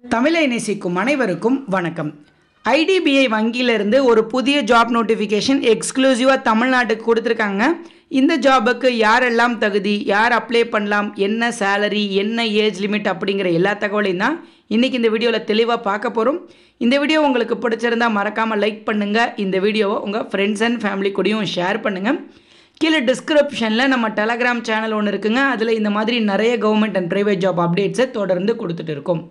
தமிழை நேசிக்கும் அனைவருக்கும் வணக்கம் ஐடிபிஐ வங்கியிலிருந்து ஒரு புதிய ஜாப் நோட்டிஃபிகேஷன் எக்ஸ்க்ளூசிவாக தமிழ்நாட்டுக்கு கொடுத்துருக்காங்க இந்த ஜாபுக்கு யாரெல்லாம் தகுதி யார் அப்ளை பண்ணலாம் என்ன சேலரி என்ன ஏஜ் லிமிட் அப்படிங்கிற எல்லா தகவலையும் தான் இன்றைக்கி இந்த வீடியோவில் தெளிவாக பார்க்க போகிறோம் இந்த வீடியோ உங்களுக்கு பிடிச்சிருந்தா மறக்காமல் லைக் பண்ணுங்கள் இந்த வீடியோவை உங்கள் ஃப்ரெண்ட்ஸ் அண்ட் ஃபேமிலி கூடயும் ஷேர் பண்ணுங்கள் கீழே டிஸ்கிரிப்ஷனில் நம்ம டெலகிராம் சேனல் ஒன்று இருக்குங்க அதில் இந்த மாதிரி நிறைய கவர்மெண்ட் அண்ட் ப்ரைவேட் ஜாப் அப்டேட்ஸை தொடர்ந்து கொடுத்துட்டு இருக்கோம்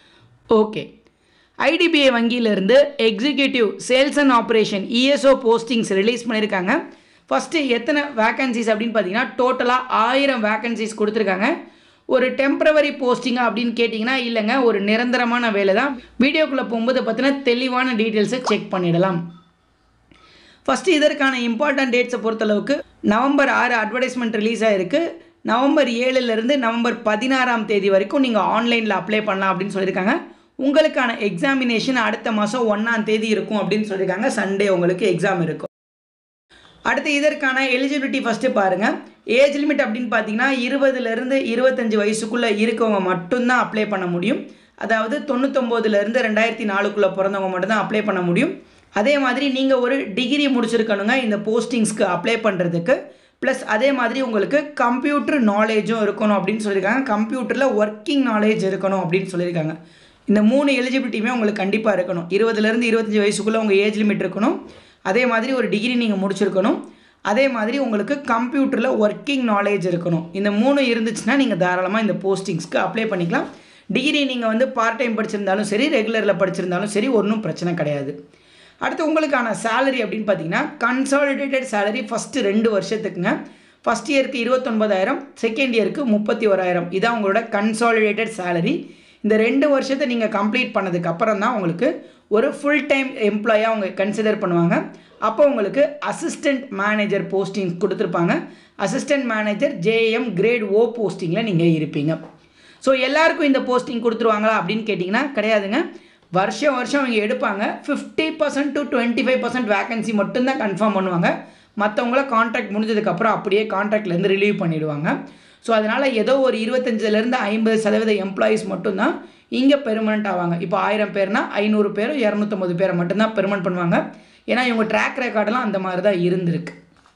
ஓகே ஐடிபிஐ வங்கியிலிருந்து executive sales and operation ESO postings release பண்ணியிருக்காங்க ஃபஸ்ட்டு எத்தனை வேக்கன்சிஸ் அப்படின்னு பார்த்தீங்கன்னா டோட்டலாக ஆயிரம் வேக்கன்சிஸ் கொடுத்துருக்காங்க ஒரு டெம்பரவரி போஸ்டிங்கா அப்படின்னு கேட்டிங்கன்னா இல்லைங்க ஒரு நிரந்தரமான வேலை தான் வீடியோக்குள்ளே போகும்போது பார்த்தீங்கன்னா தெளிவான டீட்டெயில்ஸை செக் பண்ணிடலாம் ஃபஸ்ட்டு இதற்கான இம்பார்ட்டன்ட் டேட்ஸை பொறுத்தளவுக்கு நவம்பர் ஆறு அட்வர்டைஸ்மெண்ட் ரிலீஸ் ஆகிருக்கு நவம்பர் ஏழுலேருந்து நவம்பர் பதினாறாம் தேதி வரைக்கும் நீங்கள் ஆன்லைனில் அப்ளை பண்ணலாம் அப்படின்னு சொல்லியிருக்காங்க உங்களுக்கான எக்ஸாமினேஷன் அடுத்த மாதம் ஒன்றாம் தேதி இருக்கும் அப்படின்னு சொல்லியிருக்காங்க சண்டே உங்களுக்கு எக்ஸாம் இருக்கும் அடுத்து இதற்கான எலிஜிபிலிட்டி ஃபஸ்ட்டு பாருங்கள் ஏஜ் லிமிட் அப்படின்னு பார்த்தீங்கன்னா இருபதுலேருந்து இருபத்தஞ்சி வயசுக்குள்ளே இருக்கவங்க மட்டும்தான் அப்ளை பண்ண முடியும் அதாவது தொண்ணூத்தொம்போதுலேருந்து ரெண்டாயிரத்தி நாலுக்குள்ளே பிறந்தவங்க மட்டும்தான் அப்ளை பண்ண முடியும் அதே மாதிரி நீங்கள் ஒரு டிகிரி முடிச்சிருக்கணுங்க இந்த போஸ்டிங்ஸ்க்கு அப்ளை பண்ணுறதுக்கு ப்ளஸ் அதே மாதிரி உங்களுக்கு கம்ப்யூட்டர் நாலேஜும் இருக்கணும் அப்படின்னு சொல்லியிருக்காங்க கம்ப்யூட்டரில் ஒர்க்கிங் நாலேஜ் இருக்கணும் அப்படின்னு சொல்லியிருக்காங்க இந்த மூணு எலிஜிபிலிட்டியுமே உங்களுக்கு கண்டிப்பாக இருக்கணும் இருபதுலேருந்து இருபத்தஞ்சி வயசுக்குள்ளே உங்கள் ஏஜ் லிமிட் இருக்கணும் அதே மாதிரி ஒரு டிகிரி நீங்கள் முடிச்சிருக்கணும் அதே மாதிரி உங்களுக்கு கம்ப்யூட்டரில் ஒர்க்கிங் நாலேஜ் இருக்கணும் இந்த மூணு இருந்துச்சுன்னா நீங்கள் தாராளமாக இந்த போஸ்டிங்ஸ்க்கு அப்ளை பண்ணிக்கலாம் டிகிரி நீங்கள் வந்து பார்ட் டைம் படிச்சிருந்தாலும் சரி ரெகுலரில் படிச்சிருந்தாலும் சரி ஒன்றும் பிரச்சனை கிடையாது அடுத்து உங்களுக்கான சேலரி அப்படின்னு பார்த்தீங்கன்னா கன்சாலிடேட்டட் சேலரி ஃபஸ்ட்டு ரெண்டு வருஷத்துக்குங்க ஃபஸ்ட் இயருக்கு இருபத்தொன்பதாயிரம் செகண்ட் இயருக்கு முப்பத்தி ஓராயிரம் இதான் உங்களோட கன்சாலிடேட்டட் சேலரி இந்த ரெண்டு வருஷத்தை நீங்கள் கம்ப்ளீட் பண்ணதுக்கு அப்புறம் தான் உங்களுக்கு ஒரு ஃபுல் டைம் எம்ப்ளாயாக அவங்க கன்சிடர் பண்ணுவாங்க அப்போ உங்களுக்கு அசிஸ்டண்ட் மேனேஜர் போஸ்டிங் கொடுத்துருப்பாங்க assistant manager JM grade O போஸ்டிங்கில் நீங்கள் இருப்பீங்க ஸோ எல்லாருக்கும் இந்த போஸ்டிங் கொடுத்துருவாங்களா அப்படின்னு கேட்டிங்கன்னா கிடையாதுங்க வருஷம் வருஷம் அவங்க எடுப்பாங்க fifty percent to twenty five percent vacancy மட்டும்தான் கன்ஃபார்ம் பண்ணுவாங்க மற்றவங்கள கான்ட்ராக்ட் முடிஞ்சதுக்கப்புறம் அப்படியே கான்ட்ராக்ட்லேருந்து ரிலீவ் பண்ணிவிடுவாங்க ஸோ அதனால் ஏதோ ஒரு இருபத்தஞ்சிலேருந்து ஐம்பது சதவீத எம்ப்ளாயீஸ் மட்டும்தான் இங்கே பெர்மனெண்ட் ஆவாங்க இப்போ ஆயிரம் பேர்னா ஐநூறு பேர் இரநூத்தம்பது பேரை மட்டும்தான் பெர்மனெண்ட் பண்ணுவாங்க ஏன்னா இவங்க ட்ராக் ரெக்கார்டெல்லாம் அந்த மாதிரி தான் இருந்திருக்கு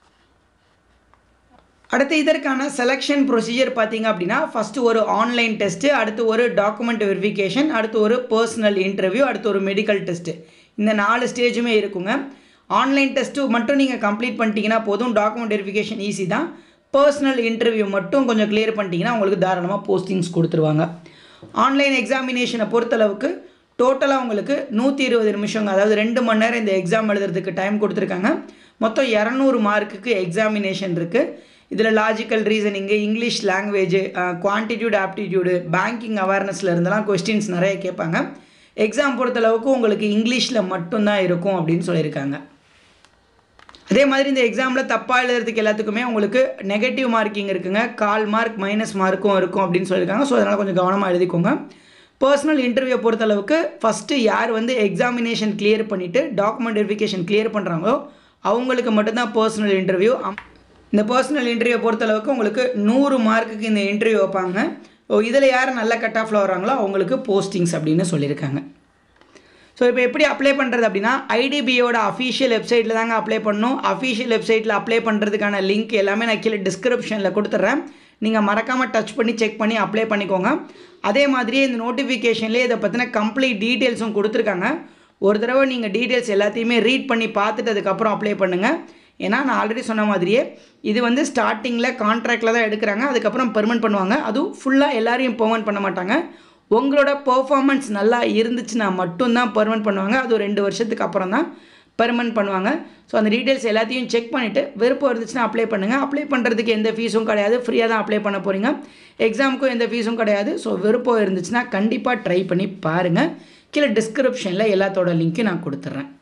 அடுத்து இதற்கான செலெக்ஷன் ப்ரொசீஜர் பார்த்தீங்க அப்படின்னா ஃபஸ்ட்டு ஒரு ஆன்லைன் டெஸ்ட்டு அடுத்து ஒரு டாக்குமெண்ட் வெரிஃபிகேஷன் அடுத்து ஒரு பர்சனல் இன்டர்வியூ அடுத்து ஒரு மெடிக்கல் டெஸ்ட்டு இந்த நாலு ஸ்டேஜுமே இருக்குங்க ஆன்லைன் டெஸ்ட்டு மட்டும் நீங்கள் கம்ப்ளீட் பண்ணிட்டீங்கன்னா போதும் டாக்குமெண்ட் வெரிஃபிகேஷன் ஈஸி தான் பர்சனல் இன்டர்வியூ மட்டும் கொஞ்சம் கிளியர் பண்ணிட்டீங்கன்னா உங்களுக்கு தாராளமாக போஸ்டிங்ஸ் கொடுத்துருவாங்க ஆன்லைன் எக்ஸாமினேஷனை பொறுத்தளவுக்கு டோட்டலாக உங்களுக்கு நூற்றி இருபது நிமிஷங்க அதாவது ரெண்டு மணி நேரம் இந்த எக்ஸாம் எழுதுறதுக்கு டைம் கொடுத்துருக்காங்க மொத்தம் இரநூறு மார்க்குக்கு எக்ஸாமினேஷன் இருக்குது இதில் logical reasoning English language quantitative aptitude banking அவேர்னஸில் இருந்தெல்லாம் கொஸ்டின்ஸ் நிறைய கேட்பாங்க எக்ஸாம் பொறுத்தளவுக்கு உங்களுக்கு இங்கிலீஷில் மட்டும்தான் இருக்கும் அப்படின்னு சொல்லியிருக்காங்க அதே மாதிரி இந்த எக்ஸாமில் தப்பாக எழுதுறதுக்கு எல்லாத்துக்குமே உங்களுக்கு நெகட்டிவ் மார்க்கிங் இருக்குங்க கால் மார்க் மைனஸ் மார்க்கும் இருக்கும் அப்படின்னு சொல்லியிருக்காங்க ஸோ அதனால் கொஞ்சம் கவனமாக எழுதிக்கோங்க பர்சனல் இன்டர்வியூ பொறுத்தளவுக்கு ஃபஸ்ட்டு யார் வந்து எக்ஸாமினேஷன் கிளியர் பண்ணிவிட்டு டாக்குமெண்ட் வெரிஃபிகேஷன் கிளியர் பண்ணுறாங்களோ அவங்களுக்கு மட்டும்தான் பர்சனல் இன்டர்வியூ இந்த பர்சனல் இன்டர்வியூ பொறுத்தளவுக்கு உங்களுக்கு நூறு மார்க்குக்கு இந்த இன்டர்வியூ வைப்பாங்க ஓ இதில் யார் நல்ல கட் ஆஃபில் வராங்களோ அவங்களுக்கு போஸ்டிங்ஸ் அப்படின்னு சொல்லியிருக்காங்க ஸோ இப்போ எப்படி அப்ளை பண்ணுறது அப்படின்னா ஐடிபியோட அஃபீஷியல் வெப்சைட்டில் தாங்க அப்ளை பண்ணணும் அஃபீஷியல் வெப்சைட்டில் அப்ளை பண்ணுறதுக்கான லிங்க் எல்லாமே நான் கீழே டிஸ்கிரிப்ஷனில் கொடுத்துட்றேன் நீங்கள் மறக்காமல் டச் பண்ணி செக் பண்ணி அப்ளை பண்ணிக்கோங்க அதே மாதிரியே இந்த நோட்டிஃபிகேஷன்லேயே இதை பற்றின கம்ப்ளீட் டீட்டெயில்ஸும் கொடுத்துருக்காங்க ஒரு தடவை நீங்கள் டீட்டெயில்ஸ் எல்லாத்தையுமே ரீட் பண்ணி பார்த்துட்டு அதுக்கப்புறம் அப்ளை பண்ணுங்கள் ஏன்னா நான் ஆல்ரெடி சொன்ன மாதிரியே இது வந்து ஸ்டார்டிங்கில் கான்ட்ராக்டில் தான் எடுக்கிறாங்க அதுக்கப்புறம் பெர்மனெண்ட் பண்ணுவாங்க அதுவும் ஃபுல்லாக எல்லாரையும் பெர்மனெண்ட் பண்ண மாட்டாங்க உங்களோட பெர்ஃபார்மன்ஸ் நல்லா இருந்துச்சுன்னா மட்டும்தான் பெர்மனெண்ட் பண்ணுவாங்க அது ஒரு ரெண்டு வருஷத்துக்கு அப்புறம் தான் பெர்மனெண்ட் பண்ணுவாங்க ஸோ அந்த டீட்டெயில்ஸ் எல்லாத்தையும் செக் பண்ணிவிட்டு விருப்பம் இருந்துச்சுன்னா அப்ளை பண்ணுங்கள் அப்ளை பண்ணுறதுக்கு எந்த ஃபீஸும் கிடையாது ஃப்ரீயாக தான் அப்ளை பண்ண போகிறீங்க எக்ஸாமுக்கும் எந்த ஃபீஸும் கிடையாது ஸோ விருப்பம் இருந்துச்சுன்னா கண்டிப்பாக ட்ரை பண்ணி பாருங்கள் கீழே டிஸ்கிரிப்ஷனில் எல்லாத்தோட லிங்க்கும் நான் கொடுத்துட்றேன்